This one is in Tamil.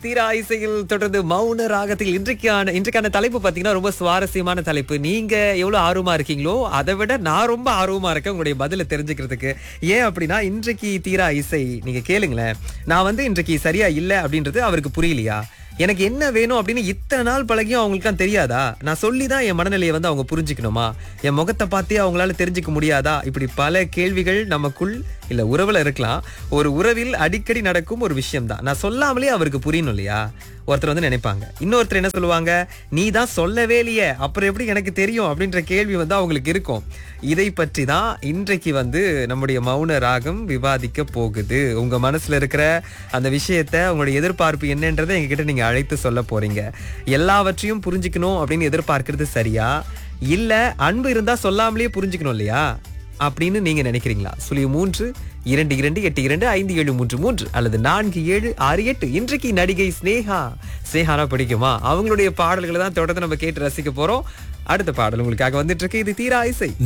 தீரா இசையில் தொடர்ந்து மௌன ராகத்தில் இன்றைக்கான இன்றைக்கான தலைப்பு பாத்தீங்கன்னா ரொம்ப சுவாரஸ்யமான தலைப்பு நீங்க எவ்வளவு ஆர்வமா இருக்கீங்களோ அதை விட நான் ரொம்ப ஆர்வமா இருக்கேன் உங்களுடைய பதில தெரிஞ்சுக்கிறதுக்கு ஏன் அப்படின்னா இன்றைக்கு தீரா இசை நீங்க கேளுங்களேன் நான் வந்து இன்றைக்கு சரியா இல்ல அப்படின்றது அவருக்கு புரியலையா எனக்கு என்ன வேணும் அப்படின்னு இத்தனை நாள் பழகியும் அவங்களுக்குலாம் தெரியாதா நான் சொல்லி தான் என் மனநிலையை வந்து அவங்க புரிஞ்சுக்கணுமா என் முகத்தை பார்த்தே அவங்களால தெரிஞ்சுக்க முடியாதா இப்படி பல கேள்விகள் நமக்குள் இல்ல உறவுல இருக்கலாம் ஒரு உறவில் அடிக்கடி நடக்கும் ஒரு விஷயம் தான் நான் சொல்லாமலே அவருக்கு புரியணும் இல்லையா ஒருத்தர் வந்து நினைப்பாங்க இன்னொருத்தர் என்ன சொல்லுவாங்க நீ தான் சொல்லவே இல்லையே அப்புறம் எப்படி எனக்கு தெரியும் அப்படின்ற கேள்வி வந்து அவங்களுக்கு இருக்கும் இதை பற்றி தான் இன்றைக்கு வந்து நம்முடைய மௌன ராகம் விவாதிக்க போகுது உங்க மனசுல இருக்கிற அந்த விஷயத்த உங்களுடைய எதிர்பார்ப்பு என்னன்றதை எங்ககிட்ட நீங்க அழைத்து சொல்ல போறீங்க எல்லாவற்றையும் புரிஞ்சுக்கணும் அப்படின்னு எதிர்பார்க்கிறது சரியா இல்ல அன்பு இருந்தா சொல்லாமலேயே புரிஞ்சுக்கணும் இல்லையா அப்படின்னு நீங்க நினைக்கிறீங்களா சுழி மூன்று இரண்டு இரண்டு எட்டு இரண்டு ஐந்து ஏழு மூன்று மூன்று அல்லது நான்கு ஏழு ஆறு எட்டு இன்றைக்கு நடிகை ஸ்னேகா ஸ்னேகானா பிடிக்குமா அவங்களுடைய பாடல்களை தான் தொடர்ந்து நம்ம கேட்டு ரசிக்க போறோம் அடுத்த பாடல் உங்களுக்காக வந்துட்டு இருக்கு இது தீரா இசை